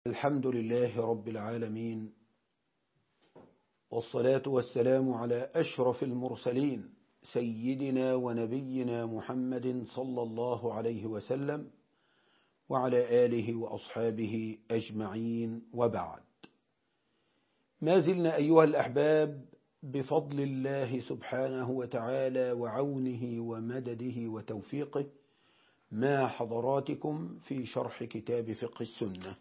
الحمد لله رب العالمين والصلاة والسلام على أشرف المرسلين سيدنا ونبينا محمد صلى الله عليه وسلم وعلى آله وأصحابه أجمعين وبعد ما زلنا أيها الأحباب بفضل الله سبحانه وتعالى وعونه ومدده وتوفيقه مع حضراتكم في شرح كتاب فقه السنة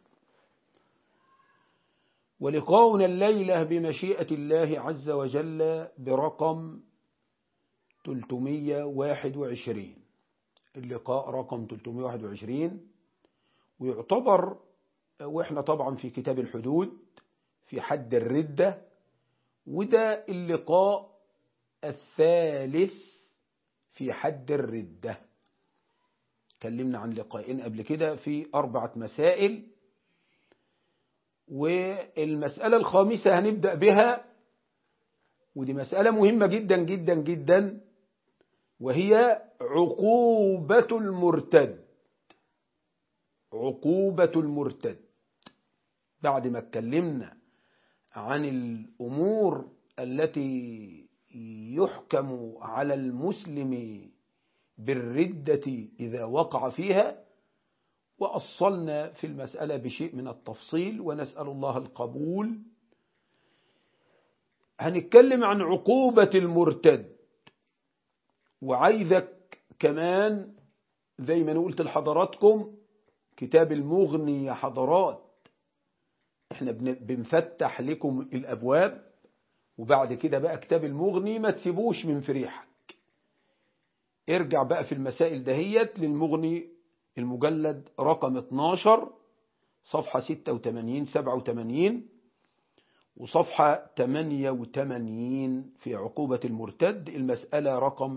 ولقاؤنا الليلة بمشيئة الله عز وجل برقم 321 اللقاء رقم 321 ويعتبر واحنا طبعا في كتاب الحدود في حد الردة وده اللقاء الثالث في حد الردة تكلمنا عن لقاءين قبل كده في أربعة مسائل والمسألة الخامسة هنبدأ بها ودي مسألة مهمة جدا جدا جدا وهي عقوبة المرتد عقوبة المرتد بعد ما اتكلمنا عن الأمور التي يحكم على المسلم بالردة إذا وقع فيها وأصلنا في المسألة بشيء من التفصيل ونسأل الله القبول هنتكلم عن عقوبة المرتد وعايزك كمان زي ما أنا قلت لحضراتكم كتاب المغني يا حضرات احنا بنفتح لكم الأبواب وبعد كده بقى كتاب المغني ما تسيبوش من فريحك ارجع بقى في المسائل دهيت للمغني المجلد رقم 12 صفحة 86 87 وصفحة 88 في عقوبة المرتد المسألة رقم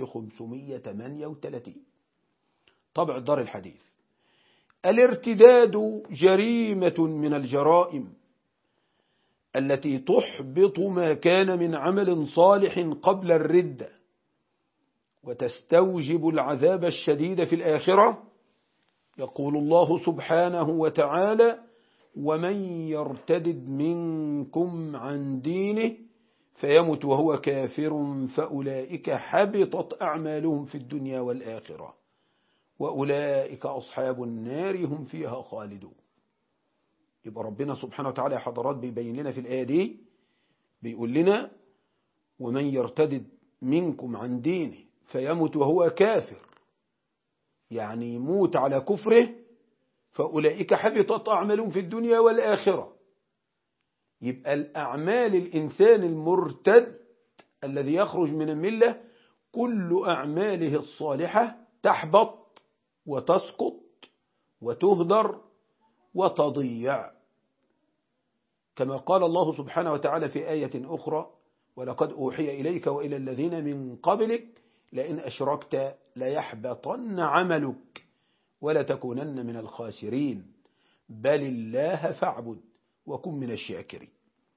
1538 طبع دار الحديث الارتداد جريمة من الجرائم التي تحبط ما كان من عمل صالح قبل الردة وتستوجب العذاب الشديد في الآخرة يقول الله سبحانه وتعالى ومن يرتدد منكم عن دينه فيمت وهو كافر فأولئك حبطت أعمالهم في الدنيا والآخرة وأولئك أصحاب النار هم فيها خالدون يبقى ربنا سبحانه وتعالى يا حضرات بيبين لنا في الآية دي بيقول لنا ومن يرتدد منكم عن دينه فيمت وهو كافر يعني يموت على كفره فأولئك حبطت أعمالهم في الدنيا والآخرة يبقى الأعمال الإنسان المرتد الذي يخرج من الملة كل أعماله الصالحة تحبط وتسقط وتهدر وتضيع كما قال الله سبحانه وتعالى في آية أخرى ولقد أوحي إليك وإلى الذين من قبلك لئن أشركت ليحبطن عملك ولتكونن من الخاسرين بل الله فاعبد وكن من الشاكرين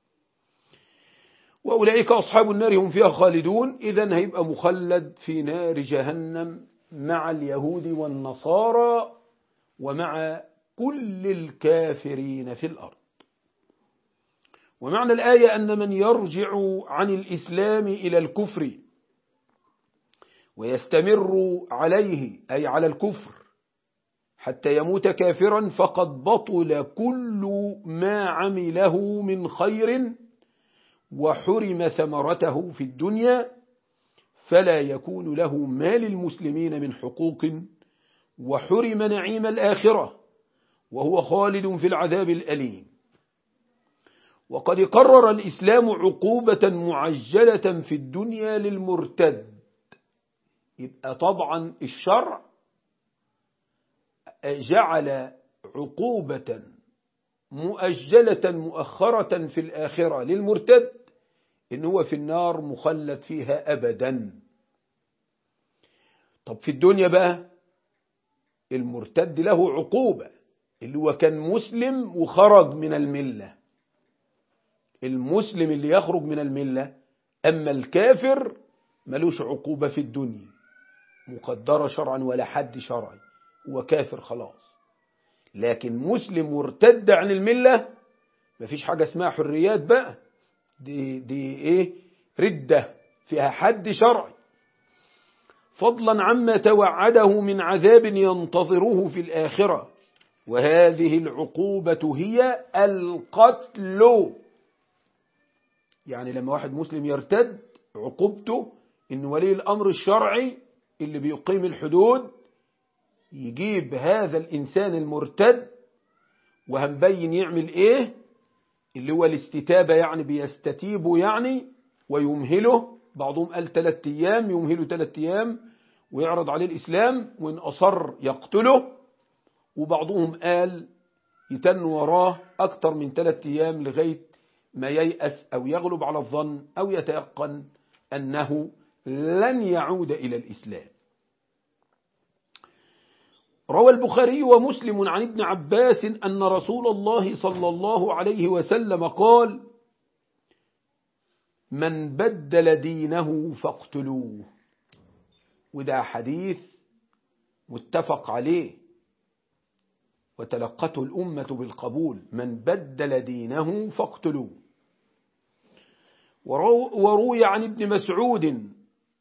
وأولئك أصحاب النار هم فيها خالدون إذا هيبقى مخلد في نار جهنم مع اليهود والنصارى ومع كل الكافرين في الأرض ومعنى الآية أن من يرجع عن الإسلام إلى الكفر ويستمر عليه أي على الكفر حتى يموت كافرا فقد بطل كل ما عمله من خير وحرم ثمرته في الدنيا فلا يكون له ما للمسلمين من حقوق وحرم نعيم الآخرة وهو خالد في العذاب الأليم وقد قرر الإسلام عقوبة معجلة في الدنيا للمرتد يبقى طبعا الشرع جعل عقوبة مؤجلة مؤخرة في الآخرة للمرتد إن هو في النار مخلد فيها أبدا طب في الدنيا بقى المرتد له عقوبة اللي هو كان مسلم وخرج من الملة المسلم اللي يخرج من الملة أما الكافر ملوش عقوبة في الدنيا مقدرة شرعا ولا حد شرعي هو كافر خلاص لكن مسلم مرتد عن الملة مفيش حاجة اسمها حريات بقى دي, دي ايه ردة فيها حد شرعي فضلا عما توعده من عذاب ينتظره في الآخرة وهذه العقوبة هي القتل يعني لما واحد مسلم يرتد عقوبته ان ولي الأمر الشرعي اللي بيقيم الحدود يجيب هذا الإنسان المرتد وهنبين يعمل إيه اللي هو الاستتابة يعني بيستتيبه يعني ويمهله بعضهم قال ثلاثة أيام يمهله ثلاثة أيام ويعرض عليه الإسلام وإن أصر يقتله وبعضهم قال يتن وراه أكثر من ثلاثة أيام لغاية ما ييأس أو يغلب على الظن أو يتيقن أنه لن يعود إلى الإسلام روى البخاري ومسلم عن ابن عباس أن رسول الله صلى الله عليه وسلم قال من بدل دينه فاقتلوه وده حديث متفق عليه وتلقته الأمة بالقبول من بدل دينه فاقتلوه وروي عن ابن مسعود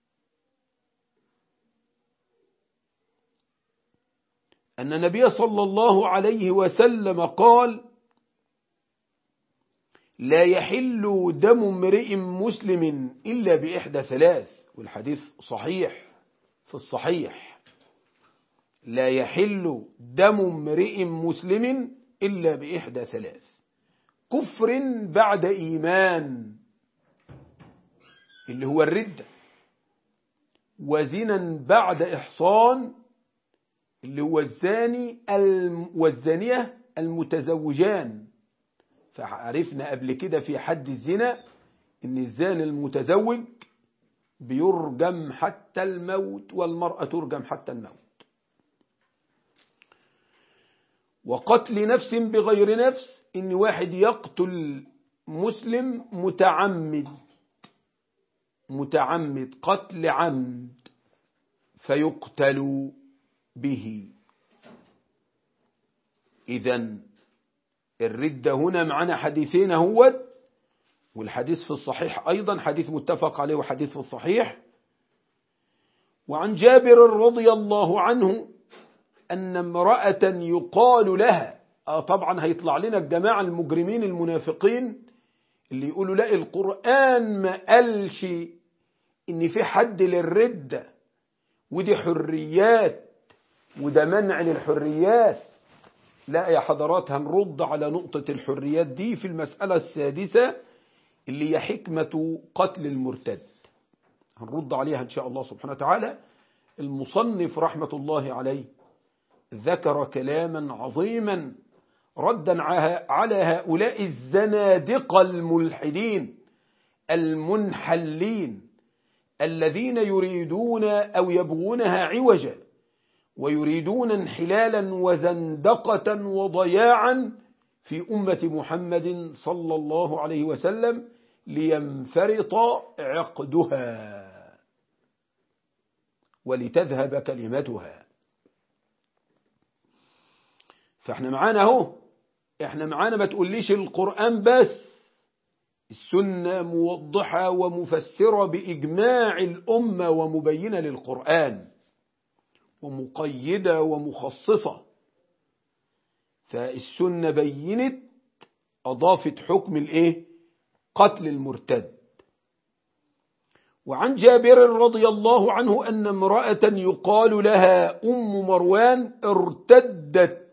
أن النبي صلى الله عليه وسلم قال لا يحل دم امرئ مسلم إلا بإحدى ثلاث والحديث صحيح في الصحيح لا يحل دم امرئ مسلم إلا بإحدى ثلاث كفر بعد إيمان اللي هو الردة وزنا بعد إحصان اللي هو الزاني والزانية المتزوجان فعرفنا قبل كده في حد الزنا ان الزاني المتزوج بيرجم حتى الموت والمرأة ترجم حتى الموت وقتل نفس بغير نفس ان واحد يقتل مسلم متعمد متعمد قتل عمد فيقتل به إذا الردة هنا معنا حديثين هو والحديث في الصحيح أيضا حديث متفق عليه وحديث في الصحيح وعن جابر رضي الله عنه أن امرأة يقال لها آه طبعا هيطلع لنا الجماعة المجرمين المنافقين اللي يقولوا لا القرآن ما قالش إن في حد للردة ودي حريات وده منع للحريات لا يا حضرات هنرد على نقطة الحريات دي في المسألة السادسة اللي هي حكمة قتل المرتد هنرد عليها إن شاء الله سبحانه وتعالى المصنف رحمة الله عليه ذكر كلاما عظيما ردا على هؤلاء الزنادقة الملحدين المنحلين الذين يريدون أو يبغونها عوجا ويريدون انحلالا وزندقة وضياعا في أمة محمد صلى الله عليه وسلم لينفرط عقدها ولتذهب كلمتها فاحنا معانا اهو احنا معانا ما تقوليش القرآن بس السنة موضحة ومفسرة بإجماع الأمة ومبينة للقرآن ومقيدة ومخصصة فالسنة بينت أضافت حكم الإيه؟ قتل المرتد وعن جابر رضي الله عنه أن امرأة يقال لها أم مروان ارتدت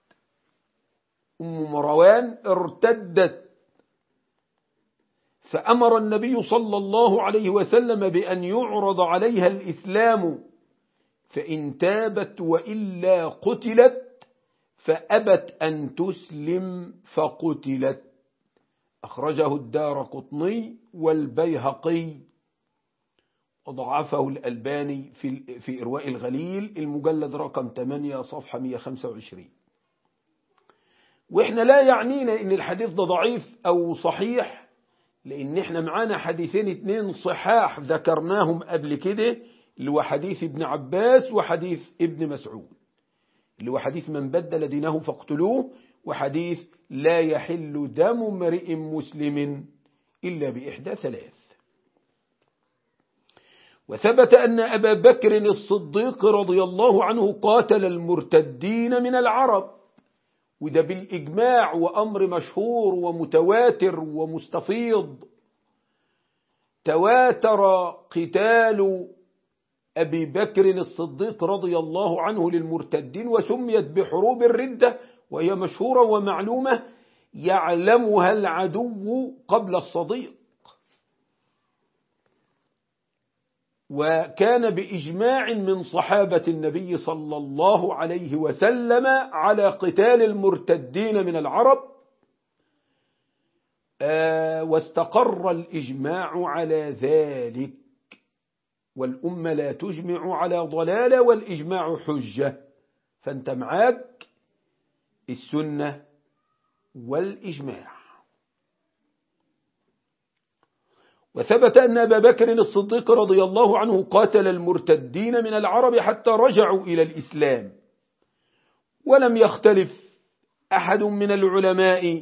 أم مروان ارتدت فأمر النبي صلى الله عليه وسلم بأن يعرض عليها الإسلام فإن تابت وإلا قتلت فأبت أن تسلم فقتلت أخرجه الدار قطني والبيهقي وضعفه الألباني في, في إرواء الغليل المجلد رقم 8 صفحة 125 وإحنا لا يعنينا إن الحديث ده ضعيف أو صحيح لأن إحنا معانا حديثين اتنين صحاح ذكرناهم قبل كده اللي هو حديث ابن عباس وحديث ابن مسعود اللي هو حديث من بدل دينه فاقتلوه وحديث لا يحل دم امرئ مسلم إلا بإحدى ثلاث وثبت أن أبا بكر الصديق رضي الله عنه قاتل المرتدين من العرب وده بالإجماع وأمر مشهور ومتواتر ومستفيض تواتر قتال أبي بكر الصديق رضي الله عنه للمرتدين وسميت بحروب الردة وهي مشهورة ومعلومة يعلمها العدو قبل الصديق وكان بإجماع من صحابة النبي صلى الله عليه وسلم على قتال المرتدين من العرب واستقر الإجماع على ذلك والأمة لا تجمع على ضلالة والإجماع حجة فأنت معاك السنة والإجماع وثبت أن أبا بكر الصديق رضي الله عنه قاتل المرتدين من العرب حتى رجعوا إلى الإسلام ولم يختلف أحد من العلماء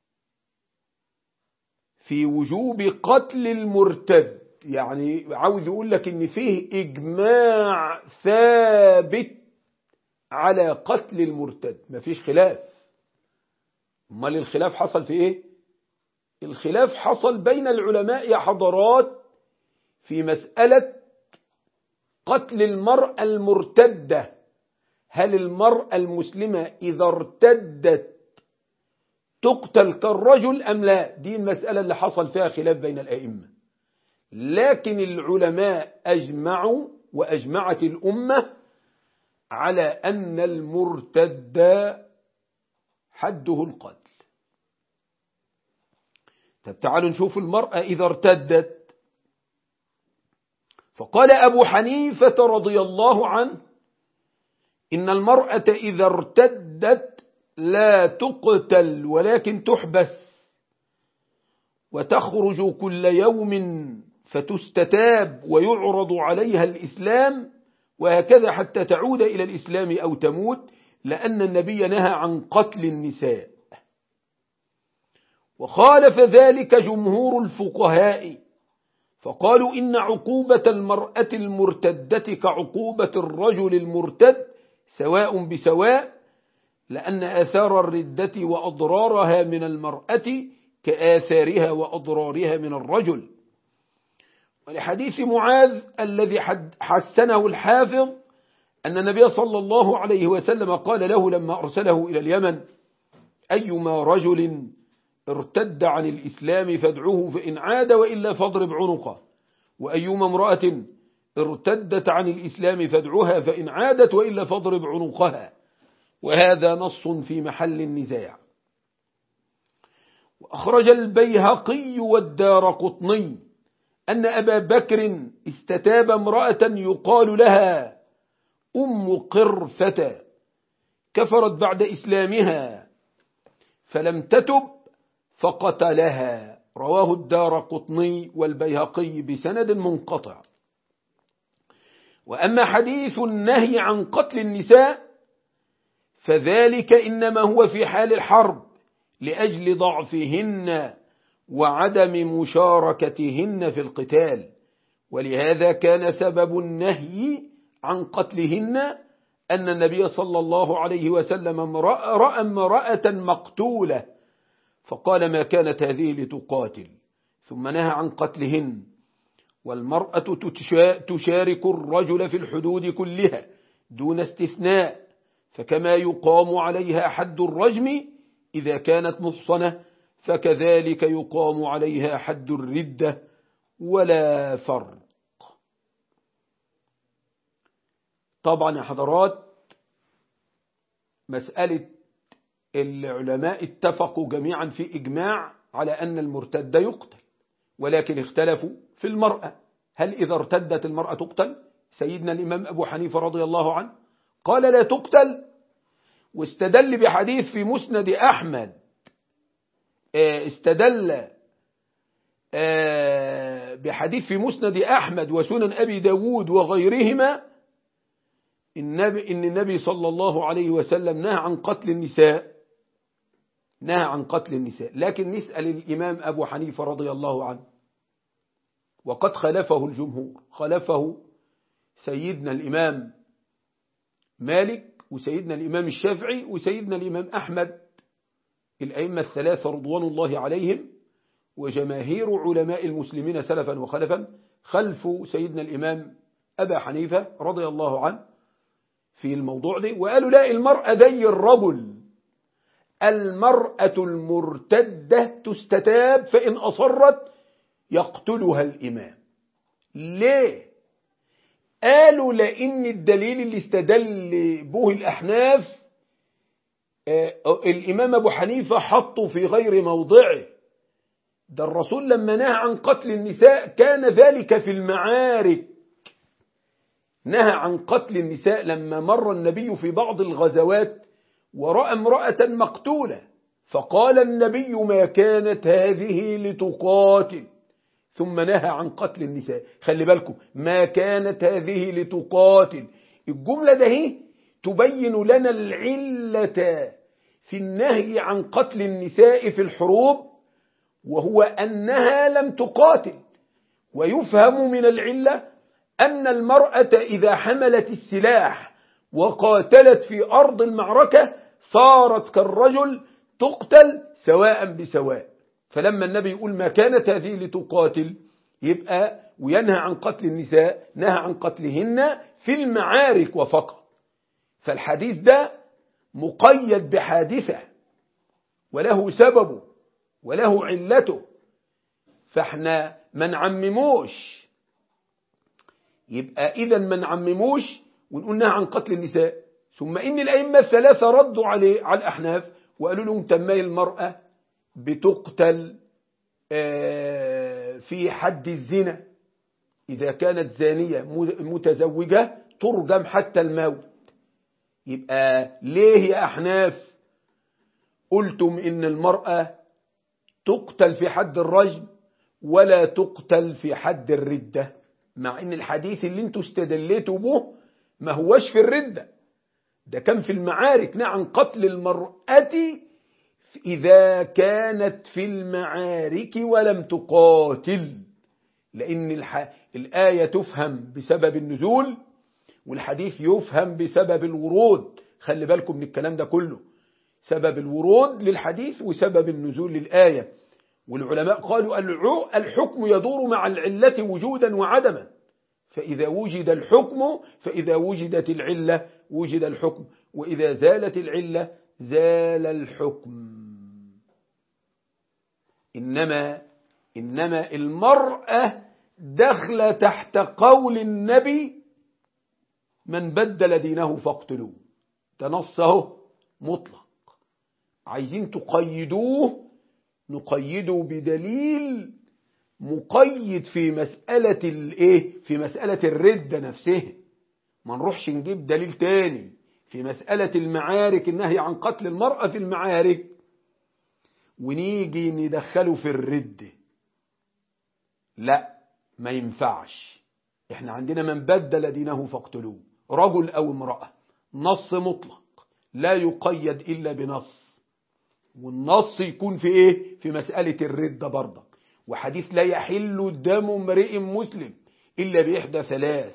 في وجوب قتل المرتد يعني عاوز يقول لك ان فيه اجماع ثابت على قتل المرتد مفيش خلاف امال الخلاف حصل في ايه الخلاف حصل بين العلماء يا حضرات في مسألة قتل المرأة المرتدة هل المرأة المسلمة إذا ارتدت تقتل كالرجل أم لا دي المسألة اللي حصل فيها خلاف بين الأئمة لكن العلماء أجمعوا وأجمعت الأمة على أن المرتد حده القتل طب تعالوا نشوف المرأة إذا ارتدت فقال أبو حنيفة رضي الله عنه إن المرأة إذا ارتدت لا تقتل ولكن تحبس وتخرج كل يوم فتستتاب ويعرض عليها الإسلام وهكذا حتى تعود إلى الإسلام أو تموت لأن النبي نهى عن قتل النساء وخالف ذلك جمهور الفقهاء فقالوا إن عقوبة المرأة المرتدة كعقوبة الرجل المرتد سواء بسواء لأن آثار الردة وأضرارها من المرأة كآثارها وأضرارها من الرجل ولحديث معاذ الذي حسنه الحافظ أن النبي صلى الله عليه وسلم قال له لما أرسله إلى اليمن أيما رجل ارتد عن الإسلام فادعوه فإن عاد وإلا فاضرب عنقه وأيما امرأة ارتدت عن الإسلام فادعوها فإن عادت وإلا فاضرب عنقها وهذا نص في محل النزاع وأخرج البيهقي والدار قطني أن أبا بكر استتاب امرأة يقال لها أم قرفة كفرت بعد إسلامها فلم تتب فقتلها رواه الدار قطني والبيهقي بسند منقطع وأما حديث النهي عن قتل النساء فذلك إنما هو في حال الحرب لأجل ضعفهن وعدم مشاركتهن في القتال ولهذا كان سبب النهي عن قتلهن أن النبي صلى الله عليه وسلم رأى امرأة مقتولة فقال ما كانت هذه لتقاتل ثم نهى عن قتلهن والمرأة تشارك الرجل في الحدود كلها دون استثناء فكما يقام عليها حد الرجم إذا كانت محصنة فكذلك يقام عليها حد الردة ولا فرق طبعا يا حضرات مسألة العلماء اتفقوا جميعا في إجماع على أن المرتد يقتل ولكن اختلفوا في المرأة هل إذا ارتدت المرأة تقتل سيدنا الإمام أبو حنيفة رضي الله عنه قال لا تقتل واستدل بحديث في مسند أحمد استدل بحديث في مسند أحمد وسنن أبي داود وغيرهما النبي إن النبي صلى الله عليه وسلم نهى عن قتل النساء نهى عن قتل النساء لكن نسأل الإمام أبو حنيفة رضي الله عنه وقد خلفه الجمهور خلفه سيدنا الإمام مالك وسيدنا الإمام الشافعي وسيدنا الإمام أحمد الأئمة الثلاثة رضوان الله عليهم وجماهير علماء المسلمين سلفا وخلفا خلف سيدنا الإمام أبا حنيفة رضي الله عنه في الموضوع ده وقالوا لا المرأة زي الرجل المرأة المرتدة تستتاب فإن أصرت يقتلها الإمام ليه قالوا لأن الدليل اللي استدل به الأحناف آه الإمام أبو حنيفة حطه في غير موضعه ده الرسول لما نهى عن قتل النساء كان ذلك في المعارك نهى عن قتل النساء لما مر النبي في بعض الغزوات ورأى امرأة مقتولة فقال النبي ما كانت هذه لتقاتل ثم نهى عن قتل النساء خلي بالكم ما كانت هذه لتقاتل الجملة ده هي تبين لنا العلة في النهي عن قتل النساء في الحروب وهو أنها لم تقاتل ويفهم من العلة أن المرأة إذا حملت السلاح وقاتلت في أرض المعركة صارت كالرجل تقتل سواء بسواء فلما النبي يقول ما كانت هذه لتقاتل يبقى وينهى عن قتل النساء نهى عن قتلهن في المعارك وفقط فالحديث ده مقيد بحادثة وله سببه وله علته فاحنا ما نعمموش يبقى إذا ما نعمموش ونقول نهى عن قتل النساء ثم إن الأئمة الثلاثة ردوا عليه على الأحناف وقالوا لهم تماي المرأة بتقتل في حد الزنا إذا كانت زانية متزوجة ترجم حتى الموت يبقى ليه يا أحناف قلتم إن المرأة تقتل في حد الرجم ولا تقتل في حد الردة مع إن الحديث اللي انتوا استدليتوا به ما هوش في الردة ده كان في المعارك نعم قتل المرأة إذا كانت في المعارك ولم تقاتل لأن الح... الآية تفهم بسبب النزول والحديث يفهم بسبب الورود خلي بالكم من الكلام ده كله سبب الورود للحديث وسبب النزول للآية والعلماء قالوا الحكم يدور مع العلة وجودا وعدما فإذا وجد الحكم فإذا وجدت العلة وجد الحكم وإذا زالت العلة زال الحكم إنما إنما المرأة دخل تحت قول النبي من بدل دينه فاقتلوه تنصه مطلق عايزين تقيدوه نقيده بدليل مقيد في مسألة الايه في مسألة الردة نفسها ما نروحش نجيب دليل تاني في مسألة المعارك النهي عن قتل المرأة في المعارك ونيجي ندخله في الردة لا ما ينفعش احنا عندنا من بدل دينه فاقتلوه رجل او امرأة نص مطلق لا يقيد الا بنص والنص يكون في ايه في مسألة الردة برضك وحديث لا يحل دم امرئ مسلم الا باحدى ثلاث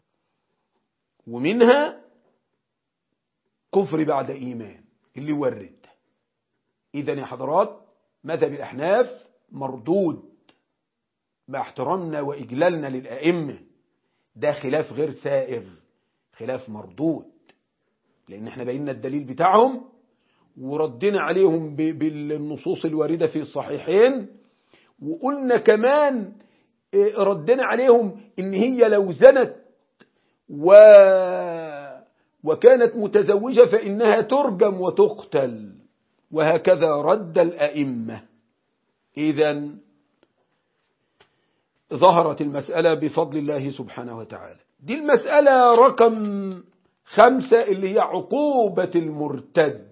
ومنها كفر بعد ايمان اللي هو الردة إذا يا حضرات مذهب الأحناف مردود مع احترامنا وإجلالنا للأئمة ده خلاف غير سائغ خلاف مردود لأن احنا بينا الدليل بتاعهم وردنا عليهم بالنصوص الواردة في الصحيحين وقلنا كمان ردنا عليهم إن هي لو زنت و وكانت متزوجة فإنها ترجم وتقتل وهكذا رد الأئمة إذا ظهرت المسألة بفضل الله سبحانه وتعالى دي المسألة رقم خمسة اللي هي عقوبة المرتد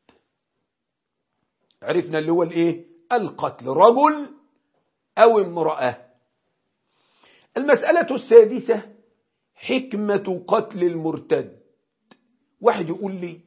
عرفنا اللي هو الايه القتل رجل أو امرأة المسألة السادسة حكمة قتل المرتد واحد يقول لي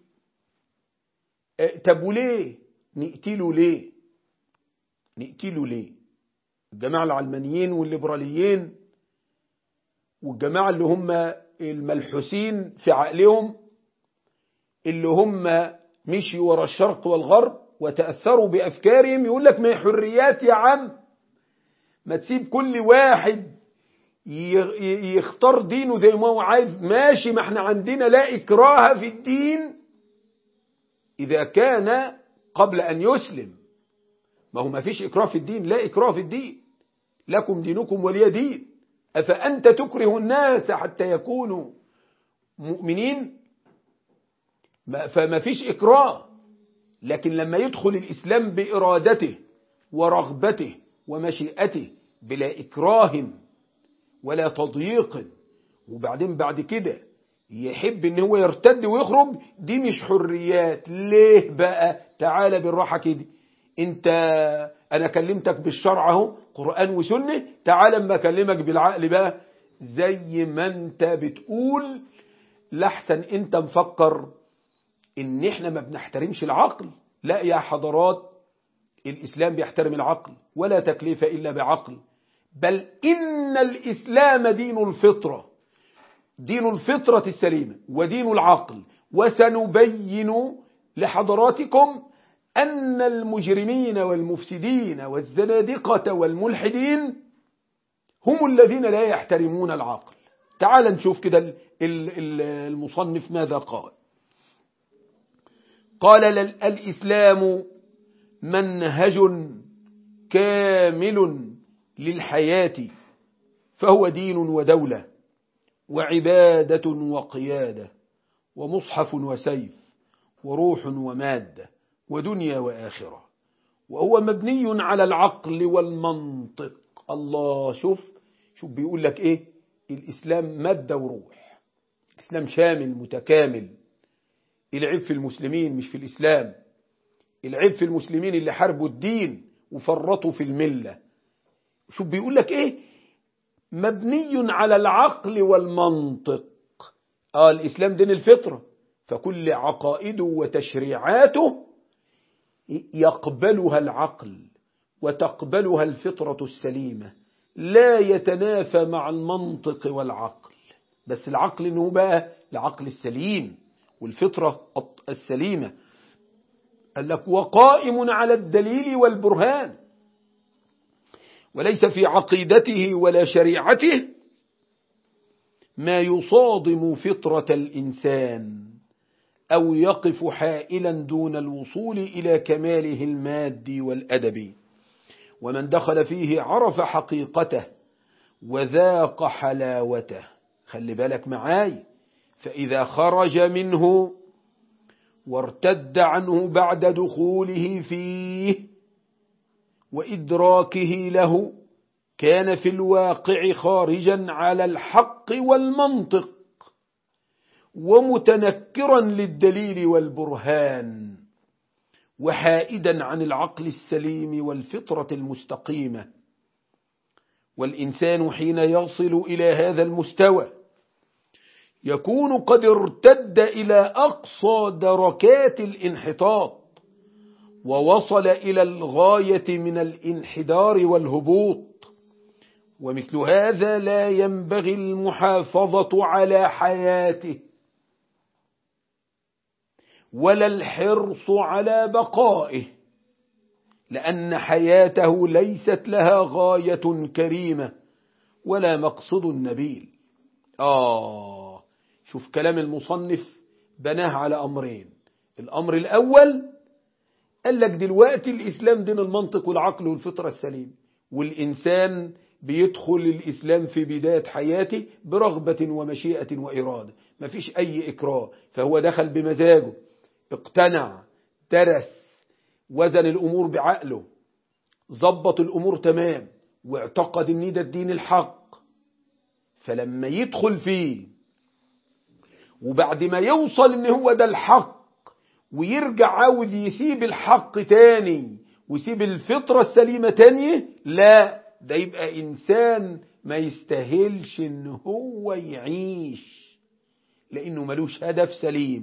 طب وليه نقتله ليه نقتله ليه الجماعة العلمانيين والليبراليين والجماعة اللي هم الملحوسين في عقلهم اللي هم مشي ورا الشرق والغرب وتأثروا بأفكارهم يقول لك ما حريات يا عم ما تسيب كل واحد يختار دينه زي ما هو عايز ماشي ما احنا عندنا لا إكراه في الدين إذا كان قبل أن يسلم ما هو ما فيش إكراه في الدين لا إكراه في الدين لكم دينكم ولي دين أفأنت تكره الناس حتى يكونوا مؤمنين فما فيش إكراه لكن لما يدخل الإسلام بإرادته ورغبته ومشيئته بلا إكراه ولا تضييق وبعدين بعد كده يحب ان هو يرتد ويخرج دي مش حريات ليه بقى تعالى بالراحة كده انت انا كلمتك بالشرع اهو قرآن وسنة تعالى اما اكلمك بالعقل بقى زي ما انت بتقول لحسن انت مفكر ان احنا ما بنحترمش العقل لا يا حضرات الاسلام بيحترم العقل ولا تكليف الا بعقل بل ان الاسلام دين الفطره دين الفطرة السليمة ودين العقل وسنبين لحضراتكم أن المجرمين والمفسدين والزنادقة والملحدين هم الذين لا يحترمون العقل تعال نشوف كده المصنف ماذا قال قال الإسلام منهج كامل للحياة فهو دين ودولة وعبادة وقيادة ومصحف وسيف وروح ومادة ودنيا وآخرة وهو مبني على العقل والمنطق الله شوف شوف بيقول لك ايه الإسلام مادة وروح الإسلام شامل متكامل العيب في المسلمين مش في الإسلام العيب في المسلمين اللي حاربوا الدين وفرطوا في الملة شوف بيقول لك ايه مبني على العقل والمنطق آه الإسلام دين الفطرة فكل عقائده وتشريعاته يقبلها العقل وتقبلها الفطرة السليمة لا يتنافى مع المنطق والعقل بس العقل انه بقى العقل السليم والفطرة السليمة قال لك وقائم على الدليل والبرهان وليس في عقيدته ولا شريعته ما يصادم فطرة الإنسان أو يقف حائلا دون الوصول إلى كماله المادي والأدبي ومن دخل فيه عرف حقيقته وذاق حلاوته خلي بالك معاي فإذا خرج منه وارتد عنه بعد دخوله فيه وإدراكه له كان في الواقع خارجا على الحق والمنطق ومتنكرا للدليل والبرهان وحائدا عن العقل السليم والفطرة المستقيمة والإنسان حين يصل إلى هذا المستوى يكون قد ارتد إلى أقصى دركات الانحطاط ووصل إلى الغاية من الانحدار والهبوط ومثل هذا لا ينبغي المحافظة على حياته ولا الحرص على بقائه لأن حياته ليست لها غاية كريمة ولا مقصد نبيل آه شوف كلام المصنف بناه على أمرين الأمر الأول قال لك دلوقتي الإسلام دين المنطق والعقل والفطرة السليم والإنسان بيدخل الإسلام في بداية حياته برغبة ومشيئة وإرادة ما فيش أي إكراه فهو دخل بمزاجه اقتنع درس وزن الأمور بعقله ظبط الأمور تمام واعتقد ان ده الدين الحق فلما يدخل فيه وبعد ما يوصل ان هو ده الحق ويرجع عاوز يسيب الحق تاني ويسيب الفطرة السليمة تانية لا ده يبقى إنسان ما يستاهلش إن هو يعيش لأنه ملوش هدف سليم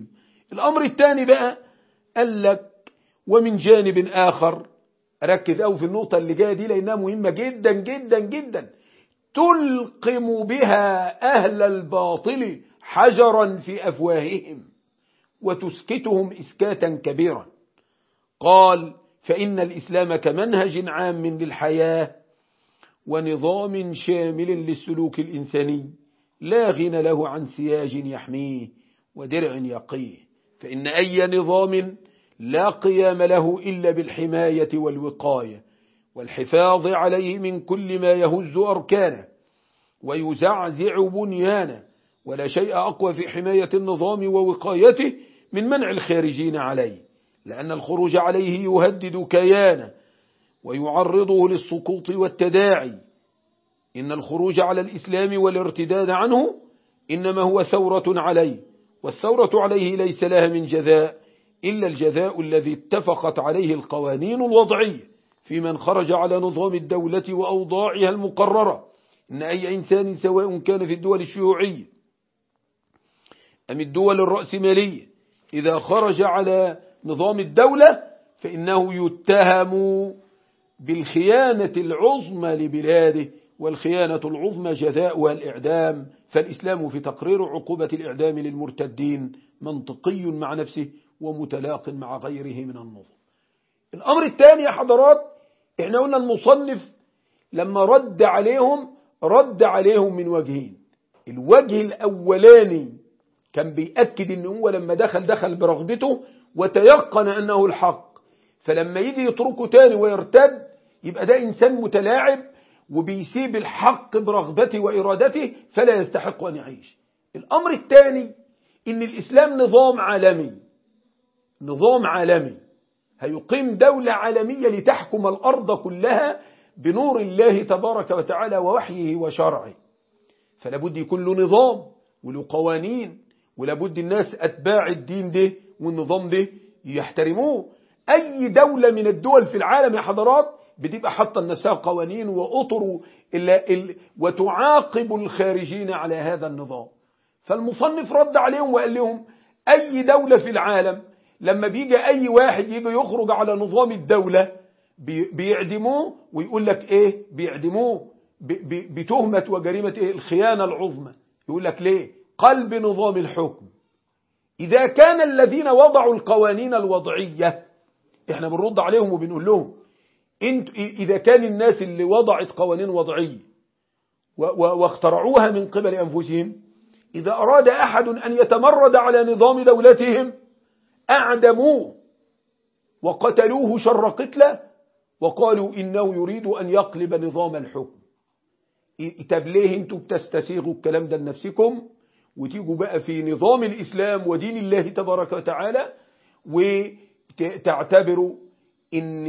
الأمر الثاني بقى قال لك ومن جانب آخر ركز أو في النقطة اللي جاية دي لأنها مهمة جدا جدا جدا تلقم بها أهل الباطل حجرا في أفواههم وتسكتهم إسكاتا كبيرا قال فإن الإسلام كمنهج عام للحياة ونظام شامل للسلوك الإنساني لا غنى له عن سياج يحميه ودرع يقيه فإن أي نظام لا قيام له إلا بالحماية والوقاية والحفاظ عليه من كل ما يهز أركانه ويزعزع بنيانه ولا شيء أقوى في حماية النظام ووقايته من منع الخارجين عليه لأن الخروج عليه يهدد كيانه ويعرضه للسقوط والتداعي إن الخروج على الإسلام والارتداد عنه إنما هو ثورة عليه والثورة عليه ليس لها من جزاء إلا الجزاء الذي اتفقت عليه القوانين الوضعية في من خرج على نظام الدولة وأوضاعها المقررة إن أي إنسان سواء كان في الدول الشيوعية أم الدول الرأسمالية إذا خرج على نظام الدولة فإنه يتهم بالخيانة العظمى لبلاده والخيانة العظمى جزاؤها الإعدام فالإسلام في تقرير عقوبة الإعدام للمرتدين منطقي مع نفسه ومتلاق مع غيره من النظم الأمر الثاني يا حضرات احنا قلنا المصنف لما رد عليهم رد عليهم من وجهين الوجه الأولاني كان بيأكد ان هو لما دخل دخل برغبته وتيقن أنه الحق فلما يجي يتركه تاني ويرتد يبقى ده إنسان متلاعب وبيسيب الحق برغبته وإرادته فلا يستحق أن يعيش الأمر الثاني إن الإسلام نظام عالمي نظام عالمي هيقيم دولة عالمية لتحكم الأرض كلها بنور الله تبارك وتعالى ووحيه وشرعه فلابد يكون له نظام وله قوانين ولابد الناس أتباع الدين ده والنظام ده يحترموه أي دولة من الدول في العالم يا حضرات بتبقى حاطة لنفسها قوانين وأطر إلا ال... وتعاقب الخارجين على هذا النظام فالمصنف رد عليهم وقال لهم أي دولة في العالم لما بيجي أي واحد يجي يخرج على نظام الدولة بي... بيعدموه ويقول لك إيه بيعدموه ب... ب... بتهمة وجريمة إيه الخيانة العظمى يقول لك ليه قلب نظام الحكم إذا كان الذين وضعوا القوانين الوضعية احنا بنرد عليهم وبنقول لهم انت إذا كان الناس اللي وضعت قوانين وضعية واخترعوها من قبل أنفسهم إذا أراد أحد أن يتمرد على نظام دولتهم أعدموه وقتلوه شر قتله وقالوا إنه يريد أن يقلب نظام الحكم طب ليه انتوا بتستسيغوا الكلام ده لنفسكم وتيجوا بقى في نظام الإسلام ودين الله تبارك وتعالى وتعتبروا إن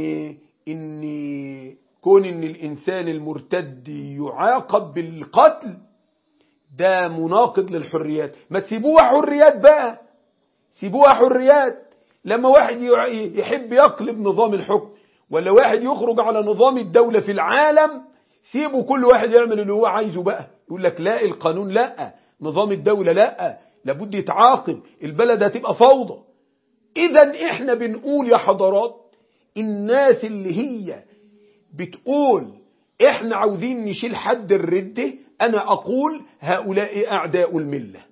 إن كون إن الإنسان المرتد يعاقب بالقتل ده مناقض للحريات ما تسيبوها حريات بقى سيبوها حريات لما واحد يحب يقلب نظام الحكم ولا واحد يخرج على نظام الدولة في العالم سيبوا كل واحد يعمل اللي هو عايزه بقى يقول لك لا القانون لا نظام الدولة لا لابد يتعاقب البلد هتبقى فوضى اذا احنا بنقول يا حضرات الناس اللي هي بتقول احنا عاوزين نشيل حد الردة انا اقول هؤلاء اعداء الملة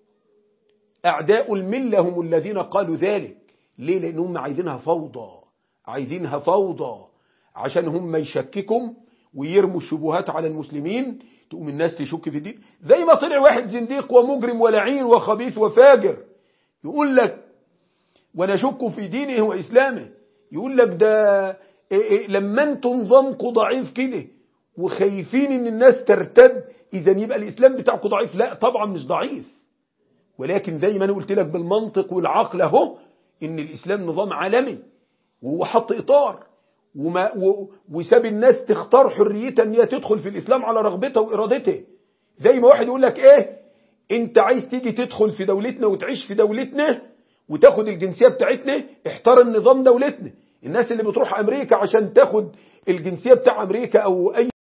اعداء الملة هم الذين قالوا ذلك ليه لانهم عايزينها فوضى عايزينها فوضى عشان هم يشككم ويرموا الشبهات على المسلمين تقوم الناس تشك في الدين زي ما طلع واحد زنديق ومجرم ولعين وخبيث وفاجر يقول لك ونشك في دينه وإسلامه يقول لك ده إيه إيه لما انتم نظامكم ضعيف كده وخايفين ان الناس ترتد اذا يبقى الاسلام بتاعكم ضعيف لا طبعا مش ضعيف ولكن زي ما انا قلت لك بالمنطق والعقل اهو ان الاسلام نظام عالمي وهو حط اطار وما و وساب الناس تختار حريتها ان هي تدخل في الاسلام على رغبتها وارادتها زي ما واحد يقول لك ايه انت عايز تيجي تدخل في دولتنا وتعيش في دولتنا وتاخد الجنسيه بتاعتنا احترم نظام دولتنا الناس اللي بتروح امريكا عشان تاخد الجنسيه بتاع امريكا او اي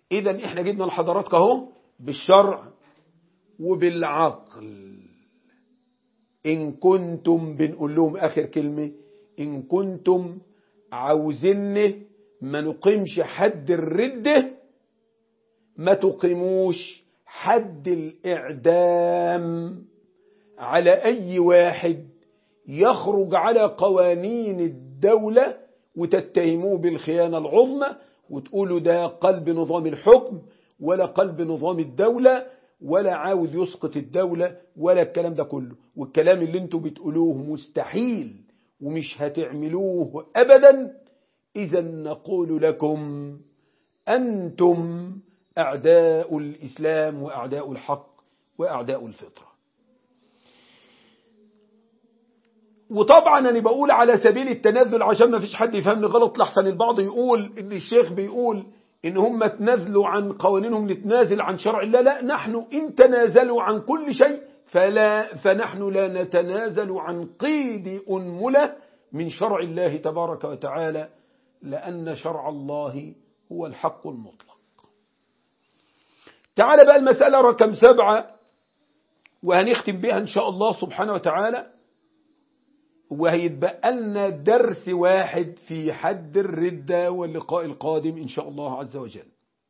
إذا إحنا جبنا لحضراتك أهو بالشرع وبالعقل إن كنتم بنقول لهم آخر كلمة إن كنتم عاوزين ما نقيمش حد الردة ما تقيموش حد الإعدام على أي واحد يخرج على قوانين الدولة وتتهموه بالخيانة العظمى وتقولوا ده قلب نظام الحكم ولا قلب نظام الدولة ولا عاوز يسقط الدولة ولا الكلام ده كله والكلام اللي انتوا بتقولوه مستحيل ومش هتعملوه أبدا إذا نقول لكم أنتم أعداء الإسلام وأعداء الحق وأعداء الفطرة وطبعا أنا بقول على سبيل التنازل عشان ما فيش حد يفهمني غلط لحسن البعض يقول إن الشيخ بيقول إن هم تنازلوا عن قوانينهم نتنازل عن شرع الله لا نحن إن تنازلوا عن كل شيء فلا فنحن لا نتنازل عن قيد أنملة من شرع الله تبارك وتعالى لأن شرع الله هو الحق المطلق تعال بقى المسألة رقم سبعة وهنختم بها إن شاء الله سبحانه وتعالى وهيتبقى لنا درس واحد في حد الردة واللقاء القادم إن شاء الله عز وجل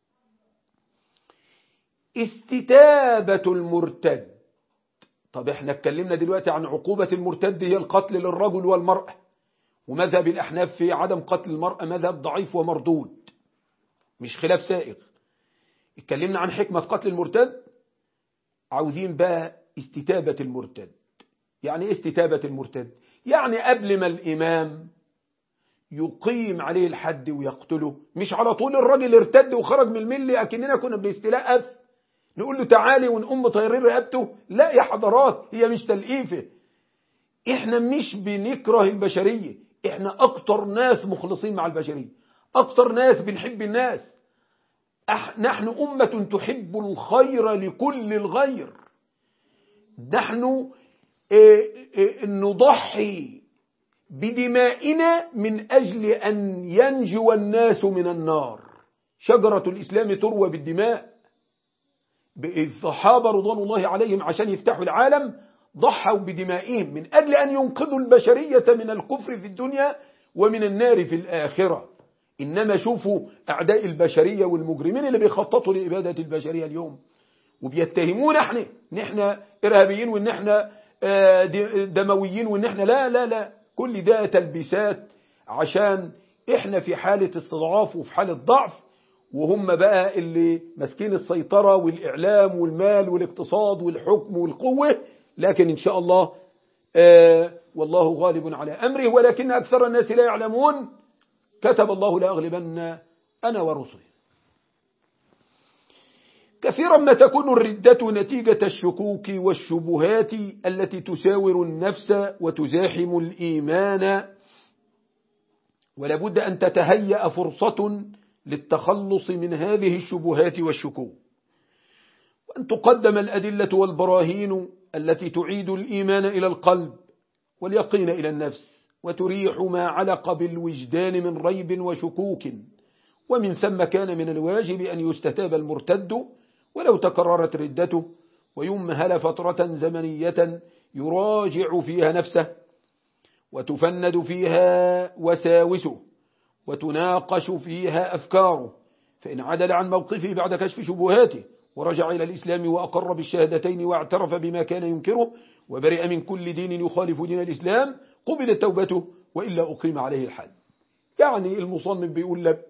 استتابة المرتد طب احنا اتكلمنا دلوقتي عن عقوبة المرتد هي القتل للرجل والمرأة ومذهب الأحناف في عدم قتل المرأة مذهب ضعيف ومردود مش خلاف سائغ اتكلمنا عن حكمة قتل المرتد عاوزين بقى استتابة المرتد يعني ايه استتابة المرتد يعني قبل ما الإمام يقيم عليه الحد ويقتله مش على طول الراجل ارتد وخرج من الملة أكننا كنا بنستلقف نقول له تعالي ونقوم طيرين رقبته لا يا حضرات هي مش تلقيفة احنا مش بنكره البشرية احنا اكتر ناس مخلصين مع البشرية اكتر ناس بنحب الناس نحن أمة تحب الخير لكل الغير نحن نضحي بدمائنا من أجل أن ينجو الناس من النار شجرة الإسلام تروى بالدماء الصحابة رضوان الله عليهم عشان يفتحوا العالم ضحوا بدمائهم من أجل أن ينقذوا البشرية من الكفر في الدنيا ومن النار في الآخرة إنما شوفوا أعداء البشرية والمجرمين اللي بيخططوا لإبادة البشرية اليوم وبيتهمون احنا ان احنا إرهابيين وان احنا دمويين وان احنا لا لا لا كل ده تلبيسات عشان احنا في حالة استضعاف وفي حالة ضعف وهم بقى اللي ماسكين السيطرة والإعلام والمال والاقتصاد والحكم والقوة لكن إن شاء الله آه والله غالب على أمره ولكن أكثر الناس لا يعلمون كتب الله لأغلبن أنا ورسلي كثيرا ما تكون الردة نتيجة الشكوك والشبهات التي تساور النفس وتزاحم الإيمان ولابد أن تتهيأ فرصة للتخلص من هذه الشبهات والشكوك وأن تقدم الأدلة والبراهين التي تعيد الإيمان إلى القلب واليقين إلى النفس وتريح ما علق بالوجدان من ريب وشكوك ومن ثم كان من الواجب أن يستتاب المرتد ولو تكررت ردته ويمهل فترة زمنية يراجع فيها نفسه وتفند فيها وساوسه وتناقش فيها أفكاره فإن عدل عن موقفه بعد كشف شبهاته ورجع إلى الإسلام وأقر بالشهادتين واعترف بما كان ينكره وبرئ من كل دين يخالف دين الإسلام قبلت توبته وإلا أقيم عليه الحد يعني المصمم بيقول لك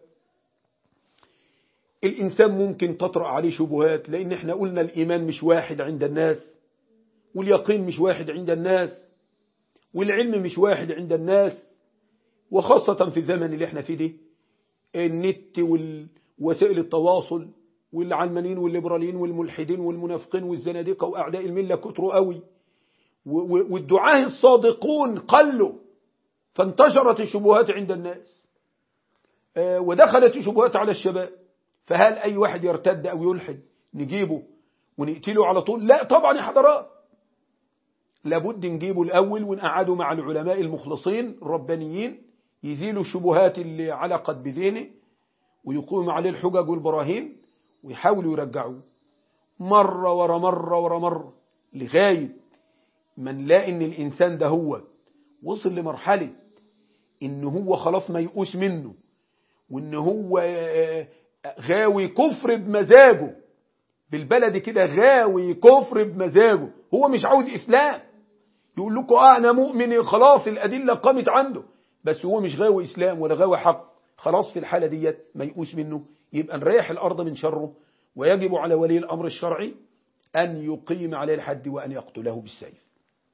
الإنسان ممكن تطرأ عليه شبهات لأن احنا قلنا الإيمان مش واحد عند الناس واليقين مش واحد عند الناس والعلم مش واحد عند الناس وخاصة في الزمن اللي احنا فيه ده النت ووسائل التواصل والعلمانيين والليبراليين والملحدين والمنافقين والزنادقة وأعداء الملة كتروا قوي والدعاة الصادقون قلوا فانتشرت الشبهات عند الناس ودخلت الشبهات على الشباب فهل أي واحد يرتد أو يلحد نجيبه ونقتله على طول لا طبعا يا حضرات لابد نجيبه الأول ونقعده مع العلماء المخلصين الربانيين يزيلوا الشبهات اللي علقت بذهنه ويقوم عليه الحجج والبراهين ويحاولوا يرجعوه مرة ورا مرة ورا مرة لغاية ما نلاقي ان الانسان ده هو وصل لمرحلة ان هو خلاص ما يقوش منه وان هو غاوي كفر بمزاجه بالبلد كده غاوي كفر بمزاجه هو مش عاوز اسلام يقول لكم اه انا مؤمن خلاص الادله قامت عنده بس هو مش غاوي اسلام ولا غاوي حق خلاص في الحاله ديت ما يقوس منه يبقى نريح الارض من شره ويجب على ولي الامر الشرعي ان يقيم عليه الحد وان يقتله بالسيف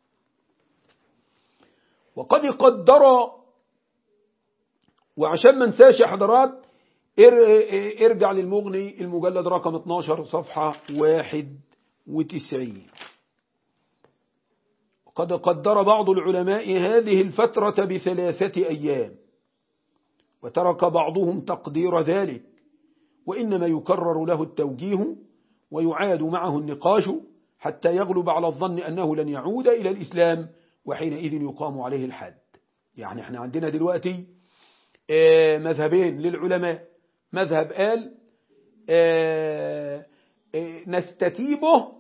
وقد قدر وعشان ما ننساش يا حضرات ارجع للمغني المجلد رقم 12 صفحة 91 قد قدر بعض العلماء هذه الفترة بثلاثة أيام وترك بعضهم تقدير ذلك وإنما يكرر له التوجيه ويعاد معه النقاش حتى يغلب على الظن أنه لن يعود إلى الإسلام وحينئذ يقام عليه الحد يعني احنا عندنا دلوقتي مذهبين للعلماء مذهب قال نستتيبه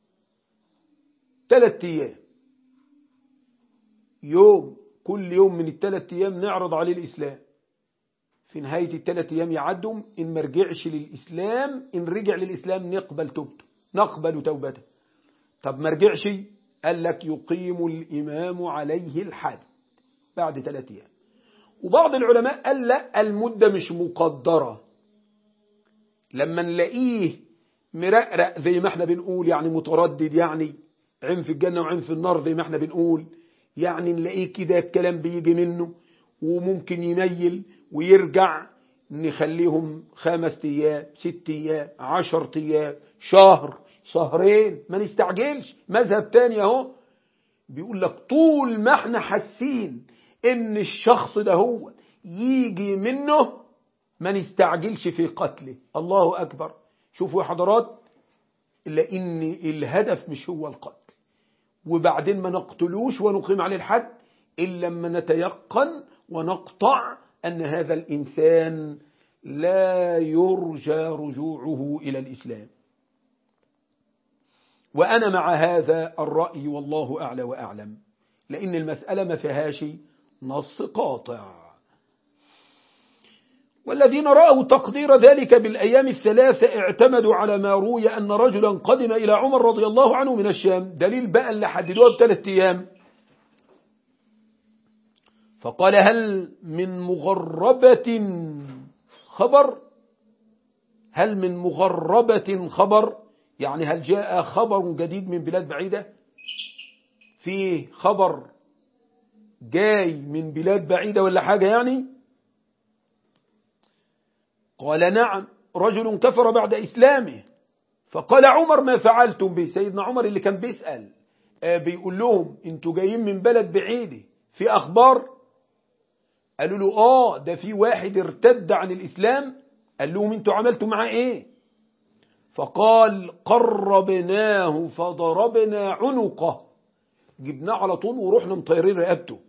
ثلاث أيام يوم كل يوم من الثلاث أيام نعرض عليه الإسلام في نهاية الثلاث أيام يعدهم إن ما رجعش للإسلام إن رجع للإسلام نقبل توبته نقبل توبته طب ما رجعش قال لك يقيم الإمام عليه الحد بعد ثلاث أيام وبعض العلماء قال لا المدة مش مقدرة لما نلاقيه مرقرق زي ما احنا بنقول يعني متردد يعني عين في الجنة وعين في النار زي ما احنا بنقول يعني نلاقيه كده الكلام بيجي منه وممكن يميل ويرجع نخليهم خمس ايام ست ايام عشر ايام شهر شهرين ما نستعجلش مذهب تاني اهو بيقول لك طول ما احنا حاسين ان الشخص ده هو يجي منه ما نستعجلش في قتله الله اكبر شوفوا يا حضرات لان الهدف مش هو القتل وبعدين ما نقتلوش ونقيم عليه الحد الا لما نتيقن ونقطع ان هذا الانسان لا يرجى رجوعه الى الاسلام وأنا مع هذا الرأي والله أعلى وأعلم لأن المسألة ما فيهاش نص قاطع والذين رأوا تقدير ذلك بالأيام الثلاثة اعتمدوا على ما روي أن رجلا قدم إلى عمر رضي الله عنه من الشام دليل بقى اللي حددوها بثلاث أيام فقال هل من مغربة خبر هل من مغربة خبر يعني هل جاء خبر جديد من بلاد بعيدة في خبر جاي من بلاد بعيدة ولا حاجة يعني قال نعم رجل كفر بعد إسلامه فقال عمر ما فعلتم به سيدنا عمر اللي كان بيسأل بيقول لهم انتوا جايين من بلد بعيدة في أخبار قالوا له آه ده في واحد ارتد عن الإسلام قال لهم انتوا عملتوا معاه ايه فقال قربناه فضربنا عنقه جبناه على طول ورحنا مطيرين رقبته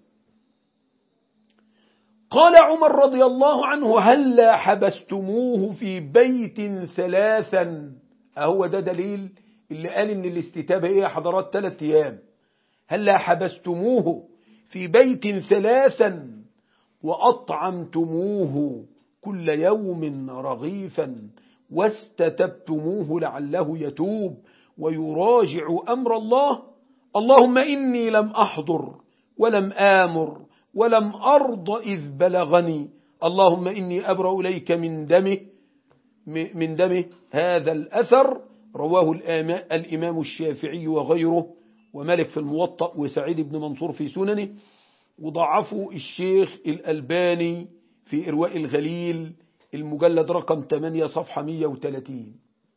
قال عمر رضي الله عنه هلا حبستموه في بيت ثلاثا أهو ده دليل اللي قال إن الاستتابة إيه يا حضرات ثلاث أيام هلا حبستموه في بيت ثلاثا وأطعمتموه كل يوم رغيفا واستتبتموه لعله يتوب ويراجع أمر الله اللهم إني لم أحضر ولم آمر ولم أرض إذ بلغني اللهم إني أبرأ إليك من دمه من دمه هذا الأثر رواه الإمام الشافعي وغيره ومالك في الموطأ وسعيد بن منصور في سننه وضعفوا الشيخ الألباني في إرواء الغليل المجلد رقم 8 صفحة 130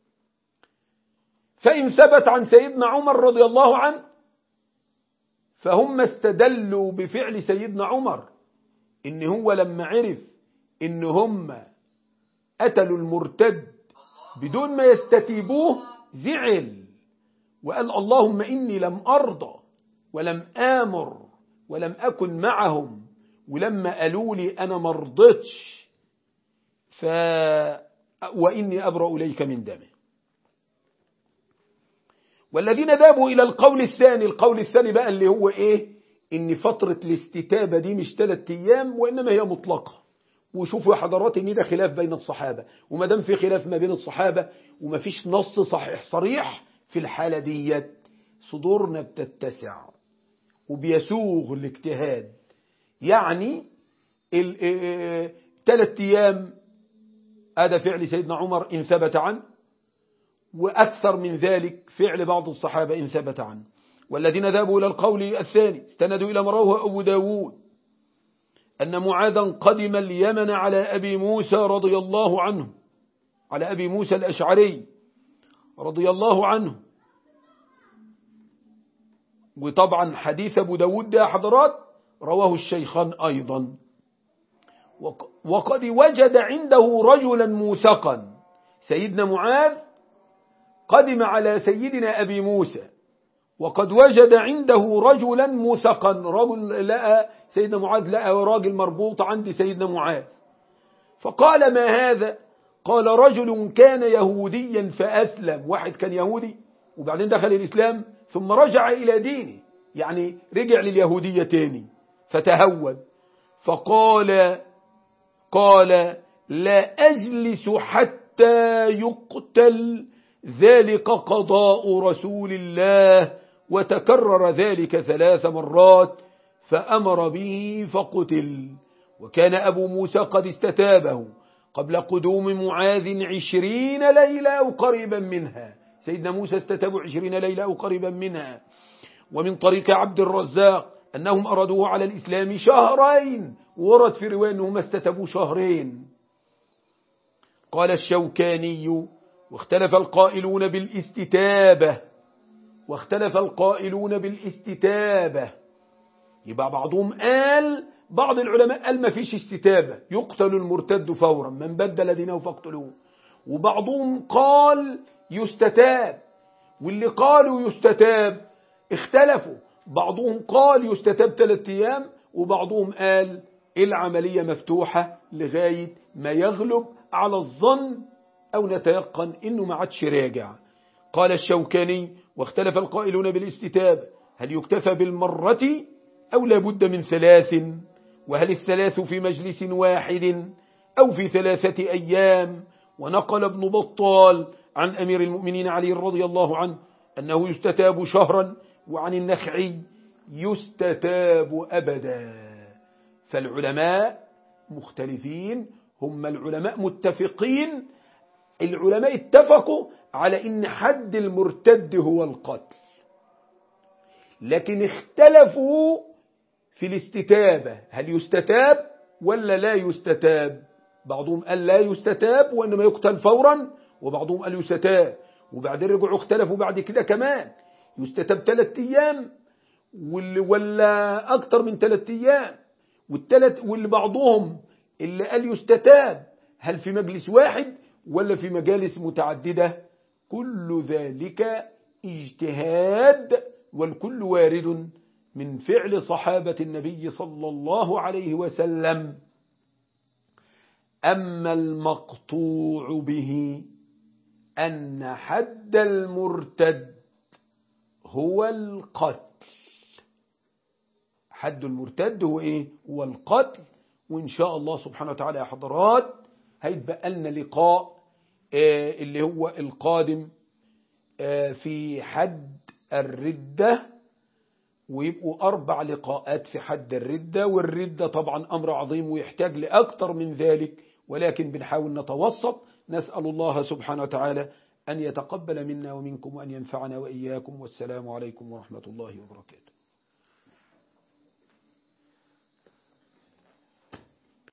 فإن ثبت عن سيدنا عمر رضي الله عنه فهم استدلوا بفعل سيدنا عمر إن هو لما عرف إن هم قتلوا المرتد بدون ما يستتيبوه زعل وقال اللهم إني لم أرضى ولم آمر ولم أكن معهم ولما قالوا لي أنا مرضتش وإني أبرأ إليك من دمه والذين ذهبوا إلى القول الثاني القول الثاني بقى اللي هو إيه إن فترة الاستتابة دي مش ثلاثة أيام وإنما هي مطلقة وشوفوا يا حضرات إن ده خلاف بين الصحابة وما دام في خلاف ما بين الصحابة وما فيش نص صحيح صريح في الحالة ديت صدورنا بتتسع وبيسوغ الاجتهاد يعني ثلاث أيام هذا فعل سيدنا عمر إن ثبت عنه وأكثر من ذلك فعل بعض الصحابة إن ثبت عنه والذين ذهبوا إلى القول الثاني استندوا إلى مروه أبو داود أن معاذا قدم اليمن على أبي موسى رضي الله عنه على أبي موسى الأشعري رضي الله عنه وطبعا حديث أبو داود ده حضرات رواه الشيخان أيضا وقد وجد عنده رجلا موثقا سيدنا معاذ قدم على سيدنا أبي موسى وقد وجد عنده رجلا موثقا رجل لقى سيدنا معاذ لقى راجل مربوط عند سيدنا معاذ فقال ما هذا قال رجل كان يهوديا فأسلم واحد كان يهودي وبعدين دخل الإسلام ثم رجع إلى دينه يعني رجع لليهودية تاني فتهود فقال قال لا أجلس حتى يقتل ذلك قضاء رسول الله وتكرر ذلك ثلاث مرات فأمر به فقتل وكان أبو موسى قد استتابه قبل قدوم معاذ عشرين ليلة أو قريبا منها سيدنا موسى استتابوا عشرين ليلة أو قريبا منها ومن طريق عبد الرزاق أنهم أرادوه على الإسلام شهرين ورد في رواية أنهم استتبوا شهرين قال الشوكاني واختلف القائلون بالاستتابة واختلف القائلون بالاستتابة يبقى بعضهم قال بعض العلماء قال ما فيش استتابة يقتل المرتد فورا من بدل دينه فاقتلوه وبعضهم قال يستتاب واللي قالوا يستتاب اختلفوا بعضهم قال يستتاب ثلاثة أيام وبعضهم قال العملية مفتوحة لغاية ما يغلب على الظن أو نتيقن إنه ما عادش راجع قال الشوكاني واختلف القائلون بالاستتاب هل يكتفى بالمرة أو لابد من ثلاث وهل الثلاث في مجلس واحد أو في ثلاثة أيام ونقل ابن بطال عن أمير المؤمنين علي رضي الله عنه أنه يستتاب شهرا وعن النخعي يستتاب أبدا فالعلماء مختلفين هم العلماء متفقين العلماء اتفقوا على ان حد المرتد هو القتل لكن اختلفوا في الاستتابة هل يستتاب ولا لا يستتاب بعضهم قال لا يستتاب وإنما يقتل فورا وبعضهم قال يستتاب وبعدين رجعوا اختلفوا بعد كده كمان يستتاب ثلاث أيام ولا أكتر من ثلاث أيام والثلاث واللي بعضهم اللي قال يستتاب هل في مجلس واحد ولا في مجالس متعددة كل ذلك اجتهاد والكل وارد من فعل صحابة النبي صلى الله عليه وسلم أما المقطوع به أن حد المرتد هو القتل حد المرتد هو إيه؟ هو القتل وإن شاء الله سبحانه وتعالى يا حضرات هيتبقى لنا لقاء اللي هو القادم في حد الردة ويبقوا أربع لقاءات في حد الردة والردة طبعا أمر عظيم ويحتاج لأكثر من ذلك ولكن بنحاول نتوسط نسأل الله سبحانه وتعالى أن يتقبل منا ومنكم وأن ينفعنا وإياكم والسلام عليكم ورحمة الله وبركاته